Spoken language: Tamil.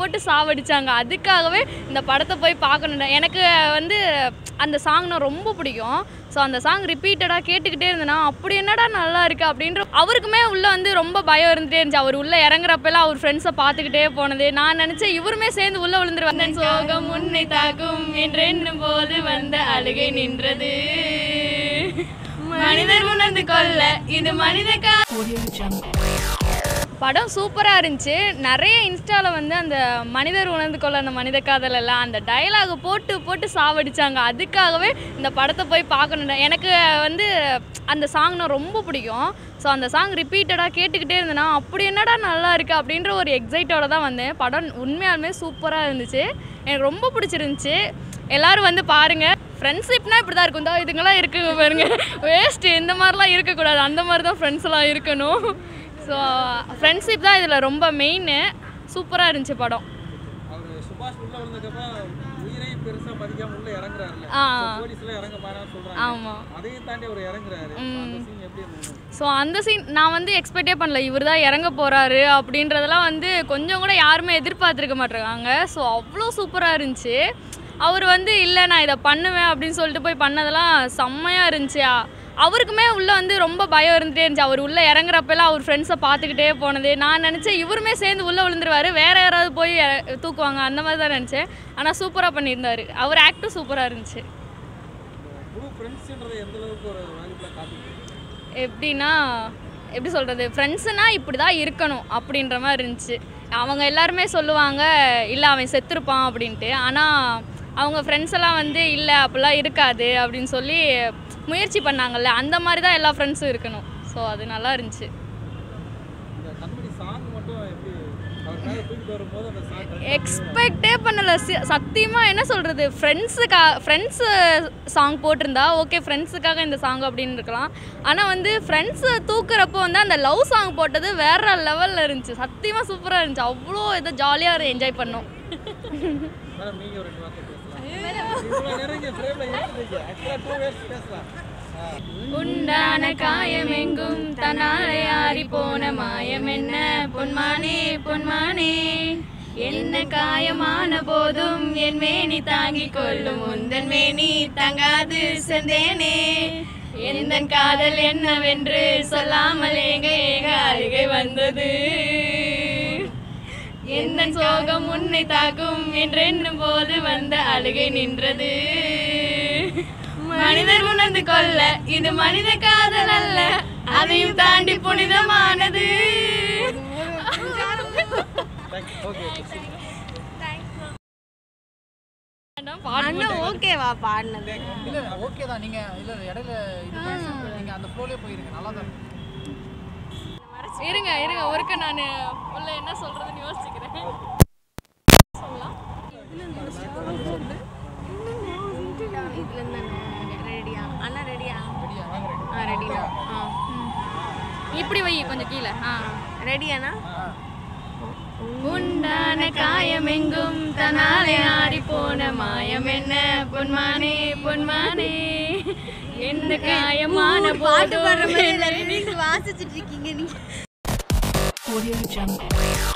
போட்டு சாவடிச்சாங்க அதுக்காகவே இந்த படத்தை போய் பார்க்கணும் எனக்கு வந்து அந்த சாங்னா ரொம்ப பிடிக்கும் ஸோ அந்த சாங் ரிப்பீட்டடாக கேட்டுக்கிட்டே இருந்தேன்னா அப்படி என்னடா நல்லா இருக்கு அப்படின்ற அவருக்குமே உள்ள வந்து ரொம்ப பயம் இருந்துட்டே இருந்துச்சு அவர் உள்ள இறங்குறப்பெல்லாம் அவர் ஃப்ரெண்ட்ஸை பார்த்துக்கிட்டே போனது நான் நினச்சேன் இவருமே சேர்ந்து உள்ள விழுந்துருவாங்க சோகம் உன்னை தாக்கும் என்று எண்ணும் போது வந்த அழுகை நின்றது மனிதர் உணர்ந்து கொள்ள இது மனித கா படம் சூப்பராக இருந்துச்சு நிறைய இன்ஸ்டாவில் வந்து அந்த மனிதர் உணர்ந்து கொள்ள அந்த மனித காதல் எல்லாம் அந்த டயலாக போட்டு போட்டு சாவடிச்சாங்க அதுக்காகவே இந்த படத்தை போய் பார்க்கணும் எனக்கு வந்து அந்த சாங்னா ரொம்ப பிடிக்கும் ஸோ அந்த சாங் ரிப்பீட்டடாக கேட்டுக்கிட்டே இருந்தேன்னா அப்படி என்னடா நல்லா இருக்கு அப்படின்ற ஒரு எக்ஸைட்டோட தான் வந்தேன் படம் உண்மையாலுமே சூப்பராக இருந்துச்சு எனக்கு ரொம்ப பிடிச்சிருந்துச்சு எல்லாரும் வந்து பாருங்க ஃப்ரெண்ட்ஷிப்னா இப்படி தான் இருக்கும் தான் இதுங்கெல்லாம் இருக்குங்க பாருங்க வேஸ்ட் இந்த மாதிரிலாம் இருக்கக்கூடாது அந்த மாதிரி தான் ஃப்ரெண்ட்ஸ் எல்லாம் இருக்கணும் ஸோ ஃப்ரெண்ட்ஷிப் தான் இதில் ரொம்ப மெயின் சூப்பராக இருந்துச்சு படம் அவர் சுபாஷ் உள்ள விழுந்ததுக்கப்புறம் உயிரை பெருசா மதிக்காம உள்ள இறங்குறாருல்ல ஆ போலீஸ்ல இறங்க மாட்டான்னு சொல்றாங்க ஆமாம் அதையும் தாண்டி அவர் இறங்குறாரு அந்த சீன் எப்படி இருந்தது ஸோ அந்த சீன் நான் வந்து எக்ஸ்பெக்டே பண்ணல இவர் தான் இறங்க போகிறாரு அப்படின்றதெல்லாம் வந்து கொஞ்சம் கூட யாருமே எதிர்பார்த்துருக்க மாட்டேறாங்க ஸோ அவ்வளோ சூப்பராக இருந்துச்சு அவர் வந்து இல்லை நான் இதை பண்ணுவேன் அப்படின்னு சொல்லிட்டு போய் பண்ணதெல்லாம் செம்மையாக இருந்துச்சு அ- அவருக்குமே உள்ளே வந்து ரொம்ப பயம் இருந்துகிட்டே இருந்துச்சு அவர் உள்ளே இறங்குறப்பெல்லாம் அவர் ஃப்ரெண்ட்ஸை பார்த்துக்கிட்டே போனது நான் நினச்சேன் இவருமே சேர்ந்து உள்ளே விழுந்துருவாரு வேற யாராவது போய் இற- தூக்குவாங்க அந்த மாதிரி தான் நினச்சேன் ஆனால் சூப்பராக பண்ணியிருந்தாரு அவர் ஆக்டும் சூப்பராக இருந்துச்சு புது ஃப்ரெண்ட்ஸ்ன்றது எந்த அளவுக்கு ஒரு வேல்யூபிளாக காட்டுது எப்படின்னா எப்படி சொல்கிறது ஃப்ரெண்ட்ஸுனா இப்படி தான் இருக்கணும் அப்படின்ற மாதிரி இருந்துச்சு அவங்க எல்லாருமே சொல்லுவாங்க இல்லை அவன் செத்துருப்பான் அப்படின்ட்டு ஆனால் அவங்க ஃப்ரெண்ட்ஸ் எல்லாம் வந்து இல்லை அப்படிலாம் இருக்காது அப்படின்னு சொல்லி முயற்சி பண்ணாங்கல்ல அந்த மாதிரி தான் எல்லா ஃப்ரெண்ட்ஸும் இருக்கணும் ஸோ அது நல்லா இருந்துச்சு இந்த கண்மணி சாங் மட்டும் எப்படி அவர் மேலே தூக்கிட்டு வரும்போது அந்த சாங் எக்ஸ்பெக்டே பண்ணலை சத்தியமாக என்ன சொல்கிறது ஃப்ரெண்ட்ஸுக்கா ஃப்ரெண்ட்ஸு சாங் போட்டிருந்தா ஓகே ஃப்ரெண்ட்ஸுக்காக இந்த சாங் அப்படின்னு இருக்கலாம் ஆனால் வந்து ஃப்ரெண்ட்ஸு தூக்குறப்போ வந்து அந்த லவ் சாங் போட்டது வேற லெவலில் இருந்துச்சு சத்தியமாக சூப்பராக இருந்துச்சு அவ்வளோ இதை ஜாலியாக என்ஜாய் பண்ணோம் மேடம் நீங்க ஒரு ரெண்டு வார்த்தை பேசலாம் இவ்வளோ நேரம் இங்கே ஃப்ரேமில் இருக்கிறீங்க ஆக்சுவலாக டூ வேர்ஸ் பேசலாம் ஆ. உண்டான காயமெங்கும் தன்னாலே ஆறி போன மாயம் என்ன பொன்மானே பொன்மானே என்ன காயமான போதும் என் மேனி தாங்கிக் கொள்ளும் உந்தன் மேனி தங்காது செந்தேனே எந்த காதல் என்னவென்று சொல்லாமல் ஏக ஏக அழுகை வந்தது எந்த சோகம் உன்னை தாக்கும் என்று எண்ணும் போது வந்த அழுகை நின்றது மனிதர் உணர்ந்து கொள்ள இது மனித காதல் அல்ல அதையும் தாண்டி புனிதமானது ஓகே அண்ணா ஓகேவா பாடினது இல்ல ஓகே தான் நீங்க இல்ல இடையில இது பேசுங்க. நீங்க அந்த ஃப்ளோலயே போயிருங்க நல்லா தான் இருக்கும். இருங்க இருங்க ஒருக்க நான் உள்ள என்ன சொல்றதுன்னு யோசிச்சுக்கிறேன் இதுல இருந்தானே ரெடியா அண்ணா ரெடியா ரெடியா வாங்க ரெடி ஆ ரெடியா ஆ இப்படி வை கொஞ்சம் கீழே ஆ ரெடியாண்ணா உண்டான காயமெங்கும் தனாலே ஆறி போன மாயம் என்ன பொன்மானே பொன்மானே எந்த காயமான பாட்டு பாடுற போதும் மாதிரி வாசிச்சுட்டு இருக்கீங்க நீங்க Audio Jungle.